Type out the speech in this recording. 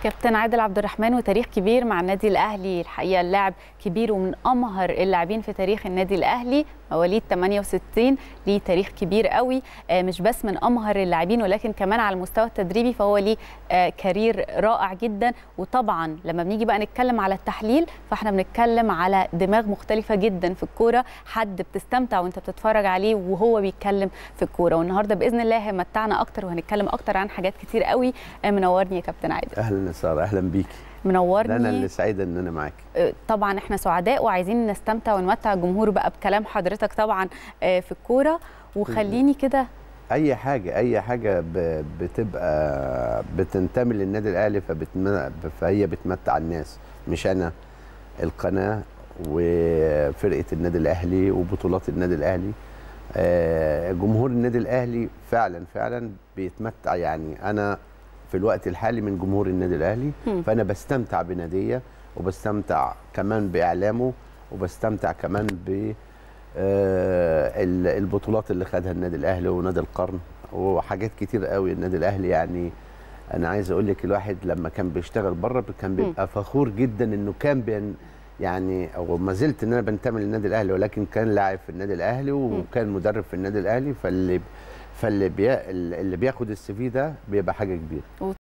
كابتن عادل عبد الرحمن وتاريخ كبير مع النادي الاهلي الحقيقه اللاعب كبير ومن امهر اللاعبين في تاريخ النادي الاهلي مواليد 68 ليه تاريخ كبير قوي مش بس من امهر اللاعبين ولكن كمان على المستوى التدريبي فهو ليه كارير رائع جدا وطبعا لما بنيجي بقى نتكلم على التحليل فاحنا بنتكلم على دماغ مختلفه جدا في الكوره حد بتستمتع وانت بتتفرج عليه وهو بيتكلم في الكوره والنهارده باذن الله هيمتعنا اكتر وهنتكلم اكتر عن حاجات كتير قوي منورني يا كابتن عادل اهلا يا ساره اهلا بيكي منورني انا اللي سعيده ان انا معاكي طبعا احنا سعداء وعايزين نستمتع ونمتع الجمهور بقى بكلام حضرتك طبعا في الكوره وخليني كده اي حاجه اي حاجه بتبقى بتنتمي للنادي الاهلي فبتم... فهي بتمتع الناس مش انا القناه وفرقه النادي الاهلي وبطولات النادي الاهلي جمهور النادي الاهلي فعلا فعلا بيتمتع يعني انا في الوقت الحالي من جمهور النادي الاهلي فانا بستمتع بناديه وبستمتع كمان باعلامه وبستمتع كمان ب البطولات اللي خدها النادي الاهلي ونادي القرن وحاجات كتير قوي النادي الاهلي يعني انا عايز اقول لك الواحد لما كان بيشتغل بره كان بيبقى فخور جدا انه كان بين يعني او ما زلت ان انا بنتمي للنادي الاهلي ولكن كان لاعب في النادي الاهلي وكان مدرب في النادي الاهلي فاللي فاللي بي... اللي بياخد السي في ده بيبقى حاجه كبيره